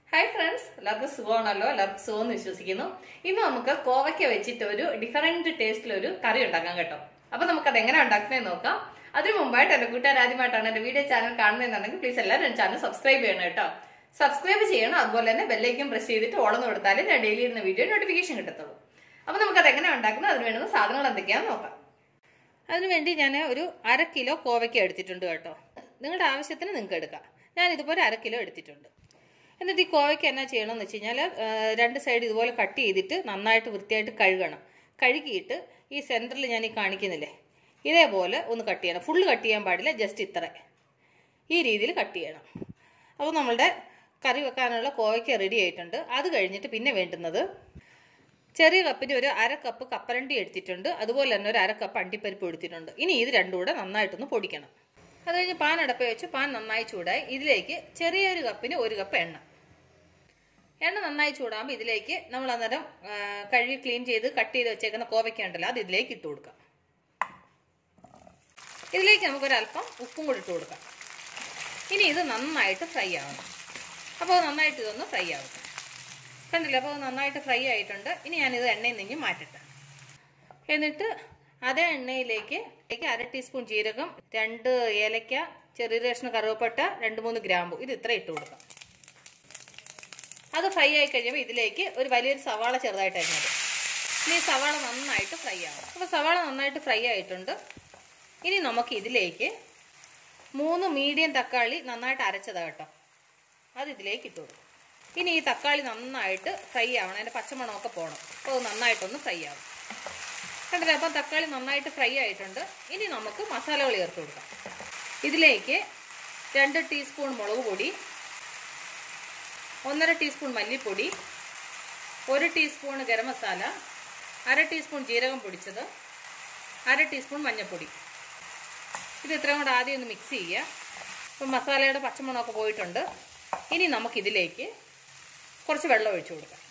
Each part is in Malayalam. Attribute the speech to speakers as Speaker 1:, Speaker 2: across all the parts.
Speaker 1: ഹായ് ഫ്രണ്ട്സ് എല്ലാവർക്കും സുഖമാണല്ലോ എല്ലാവർക്കും സുഖം എന്ന് വിശ്വസിക്കുന്നു ഇന്ന് നമുക്ക് കോവയ്ക്ക വെച്ചിട്ട് ഒരു ഡിഫറെന്റ് ടേസ്റ്റിൽ ഒരു കറി ഉണ്ടാക്കാം കേട്ടോ അപ്പൊ നമുക്ക് അത് എങ്ങനെ ഉണ്ടാക്കുന്നതെന്ന് നോക്കാം അതിനു മുമ്പായിട്ട് എന്റെ കൂട്ടുകാർ ആദ്യമായിട്ടാണ് എന്റെ വീഡിയോ ചാനൽ കാണുന്നതെന്നുണ്ടെങ്കിൽ പ്ലീസ് എല്ലാവരും എന്റെ ചാനൽ സബ്സ്ക്രൈബ് ചെയ്യണം കേട്ടോ സബ്സ്ക്രൈബ് ചെയ്യണം അതുപോലെ തന്നെ ബെല്ലൈക്കും പ്രസ് ചെയ്തിട്ട് ഓളന്ന് കൊടുത്താലേ ഞാൻ ഡെയിലി ഇടുന്ന വീഡിയോ നോട്ടിഫിക്കേഷൻ കിട്ടത്തുള്ളൂ അപ്പൊ നമുക്ക് അത് എങ്ങനെ ഉണ്ടാക്കുന്നത് അതിന് വേണ്ടുന്ന സാധനങ്ങൾ എന്തൊക്കെയാണെന്ന് നോക്കാം അതിനുവേണ്ടി ഞാൻ ഒരു അര കിലോ കോവയ്ക്ക എടുത്തിട്ടുണ്ട് കേട്ടോ നിങ്ങളുടെ ആവശ്യത്തിന് നിങ്ങൾക്ക് എടുക്കാം ഞാൻ ഇതുപോലെ അര കിലോ എടുത്തിട്ടുണ്ട് എന്നിട്ട് ഈ കോവയ്ക്ക് എന്നാ ചെയ്യണമെന്ന് വെച്ച് കഴിഞ്ഞാൽ രണ്ട് സൈഡ് ഇതുപോലെ കട്ട് ചെയ്തിട്ട് നന്നായിട്ട് വൃത്തിയായിട്ട് കഴുകണം കഴുകിയിട്ട് ഈ സെൻറ്ററിൽ ഞാൻ ഈ കാണിക്കുന്നില്ലേ ഇതേപോലെ ഒന്ന് കട്ട് ചെയ്യണം ഫുള്ള് കട്ട് ചെയ്യാൻ പാടില്ല ജസ്റ്റ് ഇത്ര ഈ രീതിയിൽ കട്ട് ചെയ്യണം അപ്പോൾ നമ്മളുടെ കറി വെക്കാനുള്ള കോവയ്ക്ക റെഡി ആയിട്ടുണ്ട് അത് കഴിഞ്ഞിട്ട് പിന്നെ വേണ്ടുന്നത് ചെറിയ കപ്പിന് ഒരു അര കപ്പ് കപ്പലണ്ടി എടുത്തിട്ടുണ്ട് അതുപോലെ തന്നെ ഒരു അര കപ്പ് അണ്ടിപ്പരിപ്പ് എടുത്തിട്ടുണ്ട് ഇനി ഇത് രണ്ടും കൂടെ നന്നായിട്ടൊന്ന് പൊടിക്കണം അത് കഴിഞ്ഞ് പാൻ അടപ്പ് വെച്ച് പാൻ നന്നായി ചൂടായി ഇതിലേക്ക് ചെറിയൊരു കപ്പിന് ഒരു കപ്പ് എണ്ണ എണ്ണ നന്നായി ചൂടാകുമ്പോൾ ഇതിലേക്ക് നമ്മൾ അന്നേരം ആ, കഴുകി ക്ലീൻ ചെയ്ത് കട്ട് ചെയ്ത് വെച്ചേക്കുന്ന കോവയ്ക്ക ഉണ്ടല്ലോ അത് ഇതിലേക്ക് ഇട്ട് കൊടുക്കാം ഇതിലേക്ക് നമുക്കൊരല്പം ഉപ്പും കൂടി ഇട്ട് കൊടുക്കാം ഇനി ഇത് നന്നായിട്ട് ഫ്രൈ ആവണം അപ്പോൾ അത് നന്നായിട്ട് ഇതൊന്ന് ഫ്രൈ ആവട്ടെ കണ്ടില്ല അപ്പോൾ അത് നന്നായിട്ട് ഫ്രൈ ആയിട്ടുണ്ട് ഇനി ഞാനിത് എണ്ണയിൽ നിന്ന് മാറ്റട്ടെ എന്നിട്ട് അതേ എണ്ണയിലേക്ക് ഇതിലേക്ക് അര ടീസ്പൂൺ ജീരകം രണ്ട് ഏലക്ക ചെറിയ കഷ്ണം കറുവപ്പട്ട രണ്ട് മൂന്ന് ഗ്രാമ്പു ഇത് ഇത്ര ഇട്ട് കൊടുക്കാം അത് ഫ്രൈ ആയി കഴിയുമ്പോൾ ഇതിലേക്ക് ഒരു വലിയൊരു സവാള ചെറുതായിട്ട് അരിഞ്ഞത് ഇനി ഈ സവാള നന്നായിട്ട് ഫ്രൈ ആവും അപ്പോൾ സവാള നന്നായിട്ട് ഫ്രൈ ആയിട്ടുണ്ട് ഇനി നമുക്ക് ഇതിലേക്ക് മൂന്ന് മീഡിയം തക്കാളി നന്നായിട്ട് അരച്ചതാണ് കേട്ടോ അത് ഇതിലേക്ക് ഇട്ട് കൊടുക്കും ഇനി ഈ തക്കാളി നന്നായിട്ട് ഫ്രൈ ആവണം അതിൻ്റെ പച്ചമണമൊക്കെ പോകണം അപ്പോൾ അത് നന്നായിട്ടൊന്ന് ഫ്രൈ ആവും കണ്ടില്ലേ അപ്പം തക്കാളി നന്നായിട്ട് ഫ്രൈ ആയിട്ടുണ്ട് ഇനി നമുക്ക് മസാലകൾ ചേർത്ത് കൊടുക്കാം ഇതിലേക്ക് രണ്ട് ടീസ്പൂൺ മുളക് പൊടി ഒന്നര ടീസ്പൂൺ മല്ലിപ്പൊടി ഒരു ടീസ്പൂൺ ഗരം മസാല അര ടീസ്പൂൺ ജീരകം പൊടിച്ചത് അര ടീസ്പൂൺ മഞ്ഞൾപ്പൊടി ഇത് ഇത്രയും കൂടെ ആദ്യം ഒന്ന് മിക്സ് ചെയ്യുക അപ്പം മസാലയുടെ പച്ചമണമൊക്കെ പോയിട്ടുണ്ട് ഇനി നമുക്കിതിലേക്ക് കുറച്ച് വെള്ളം ഒഴിച്ചു കൊടുക്കാം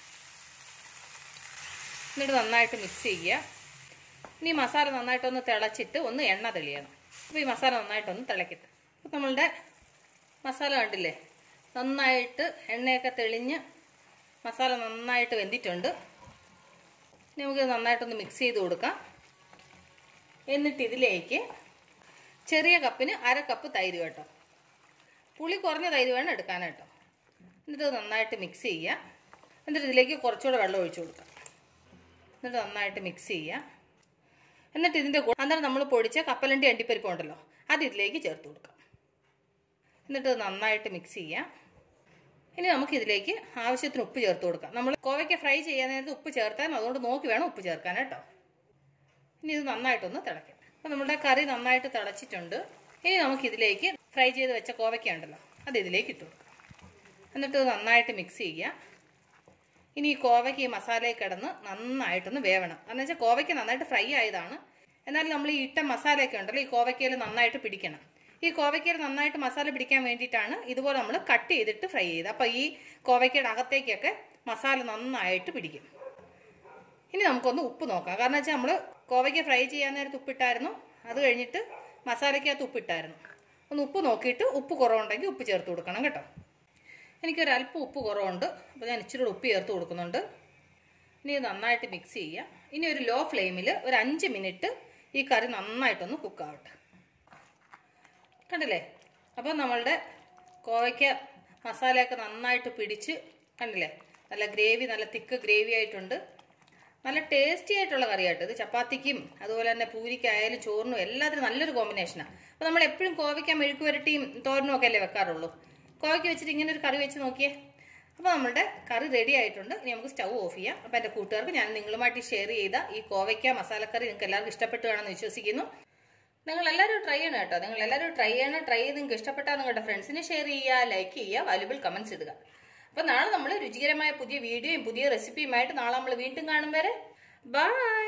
Speaker 1: എന്നിട്ട് നന്നായിട്ട് മിക്സ് ചെയ്യുക ഇനി മസാല നന്നായിട്ടൊന്ന് തിളച്ചിട്ട് ഒന്ന് എണ്ണ തെളിയണം അപ്പോൾ ഈ മസാല നന്നായിട്ടൊന്ന് തിളക്കട്ടെ അപ്പോൾ നമ്മളുടെ മസാല കണ്ടില്ലേ നന്നായിട്ട് എണ്ണയൊക്കെ തെളിഞ്ഞ് മസാല നന്നായിട്ട് വെന്തിട്ടുണ്ട് ഇനി നമുക്ക് നന്നായിട്ടൊന്ന് മിക്സ് ചെയ്ത് കൊടുക്കാം എന്നിട്ട് ഇതിലേക്ക് ചെറിയ കപ്പിന് അര കപ്പ് തൈര് കേട്ടോ പുളി കുറഞ്ഞ തൈര് വേണം എടുക്കാൻ കേട്ടോ എന്നിട്ട് ഇത് നന്നായിട്ട് മിക്സ് ചെയ്യുക എന്നിട്ട് ഇതിലേക്ക് കുറച്ചുകൂടെ വെള്ളം ഒഴിച്ചു കൊടുക്കാം എന്നിട്ട് നന്നായിട്ട് മിക്സ് ചെയ്യുക എന്നിട്ട് ഇതിൻ്റെ കൂടെ അന്നേരം നമ്മൾ പൊടിച്ച കപ്പലണ്ടി അണ്ടിപ്പരിപ്പ് ഉണ്ടല്ലോ അത് ഇതിലേക്ക് ചേർത്ത് കൊടുക്കാം എന്നിട്ട് ഇത് നന്നായിട്ട് മിക്സ് ചെയ്യാം ഇനി നമുക്ക് ഇതിലേക്ക് ആവശ്യത്തിന് ഉപ്പ് ചേർത്ത് കൊടുക്കാം നമ്മൾ കോവയ്ക്ക് ഫ്രൈ ചെയ്യാൻ നേരത്ത് ഉപ്പ് ചേർത്താൽ അതുകൊണ്ട് നോക്കി വേണം ഉപ്പ് ചേർക്കാൻ കേട്ടോ ഇനി ഇത് നന്നായിട്ടൊന്ന് തിളയ്ക്കാം അപ്പോൾ നമ്മുടെ കറി നന്നായിട്ട് തിളച്ചിട്ടുണ്ട് ഇനി നമുക്ക് ഇതിലേക്ക് ഫ്രൈ ചെയ്ത് വെച്ച കോവയ്ക്ക ഉണ്ടല്ലോ അത് ഇതിലേക്ക് ഇട്ട് കൊടുക്കാം എന്നിട്ട് ഇത് നന്നായിട്ട് മിക്സ് ചെയ്യുക ഇനി ഈ കോവയ്ക്ക് ഈ മസാലയിൽ കിടന്ന് നന്നായിട്ടൊന്ന് വേവണം എന്ന് വെച്ചാൽ കോവയ്ക്ക് നന്നായിട്ട് ഫ്രൈ ആയതാണ് എന്നാലും നമ്മൾ ഈ ഇട്ട മസാലയൊക്കെ ഉണ്ടല്ലോ ഈ കോവയ്ക്കയിൽ നന്നായിട്ട് പിടിക്കണം ഈ കോവയ്ക്കയിൽ നന്നായിട്ട് മസാല പിടിക്കാൻ വേണ്ടിയിട്ടാണ് ഇതുപോലെ നമ്മൾ കട്ട് ചെയ്തിട്ട് ഫ്രൈ ചെയ്ത് അപ്പോൾ ഈ കോവയ്ക്കയുടെ അകത്തേക്കൊക്കെ മസാല നന്നായിട്ട് പിടിക്കും ഇനി നമുക്കൊന്ന് ഉപ്പ് നോക്കാം കാരണം വെച്ചാൽ നമ്മൾ കോവയ്ക്ക് ഫ്രൈ ചെയ്യാൻ നേരത്ത് ഉപ്പിട്ടായിരുന്നു അത് കഴിഞ്ഞിട്ട് മസാലയ്ക്കകത്ത് ഉപ്പിട്ടായിരുന്നു ഒന്ന് ഉപ്പ് നോക്കിയിട്ട് ഉപ്പ് കുറവുണ്ടെങ്കിൽ ഉപ്പ് ചേർത്ത് കൊടുക്കണം കേട്ടോ എനിക്കൊരല്പം ഉപ്പ് കുറവുണ്ട് അപ്പോൾ ഞാൻ ഇച്ചിരി കൂടെ ഉപ്പ് ചേർത്ത് കൊടുക്കുന്നുണ്ട് ഇനി ഇത് നന്നായിട്ട് മിക്സ് ചെയ്യുക ഇനി ഒരു ലോ ഫ്ലെയിമിൽ ഒരു അഞ്ച് മിനിറ്റ് ഈ കറി നന്നായിട്ടൊന്ന് കുക്കാവട്ടെ കണ്ടില്ലേ അപ്പോൾ നമ്മളുടെ കോവയ്ക്ക മസാലയൊക്കെ നന്നായിട്ട് പിടിച്ച് കണ്ടില്ലേ നല്ല ഗ്രേവി നല്ല തിക്ക് ഗ്രേവി ആയിട്ടുണ്ട് നല്ല ടേസ്റ്റി ആയിട്ടുള്ള കറിയായിട്ട് ഇത് ചപ്പാത്തിക്കും അതുപോലെ തന്നെ പൂരിക്കായാലും ചോറിനും എല്ലാത്തിനും നല്ലൊരു കോമ്പിനേഷനാണ് അപ്പോൾ നമ്മൾ എപ്പോഴും കോവയ്ക്ക മെഴുക്ക് വരട്ടിയും തോരനും ഒക്കെ അല്ലേ വെക്കാറുള്ളൂ കോവയ്ക്ക് വെച്ചിട്ട് ഇങ്ങനെ ഒരു കറി വെച്ച് നോക്കിയേ അപ്പോൾ നമ്മുടെ കറി റെഡി ആയിട്ടുണ്ട് ഇനി നമുക്ക് സ്റ്റൗ ഓഫ് ചെയ്യാം അപ്പോൾ എൻ്റെ കൂട്ടുകാർക്ക് ഞാൻ നിങ്ങളുമായിട്ട് ഷെയർ ചെയ്ത ഈ കോവയ്ക്ക മസാലക്കറി നിങ്ങൾക്ക് എല്ലാവർക്കും ഇഷ്ടപ്പെട്ടു കാണുമെന്ന് വിശ്വസിക്കുന്നു നിങ്ങൾ എല്ലാവരും ട്രൈ ചെയ്യണം കേട്ടോ നിങ്ങൾ എല്ലാവരും ട്രൈ ചെയ്യണം ട്രൈ ചെയ്ത് നിങ്ങൾക്ക് ഇഷ്ടപ്പെട്ടാൽ നിങ്ങളുടെ ഫ്രണ്ട്സിന് ഷെയർ ചെയ്യുക ലൈക്ക് ചെയ്യുക വാല്യുബിൾ കമൻസ് ഇടുക അപ്പോൾ നാളെ നമ്മൾ രുചികരമായ പുതിയ വീഡിയോയും പുതിയ റെസിപ്പിയുമായിട്ട് നാളെ നമ്മൾ വീണ്ടും കാണും വരെ ബൈ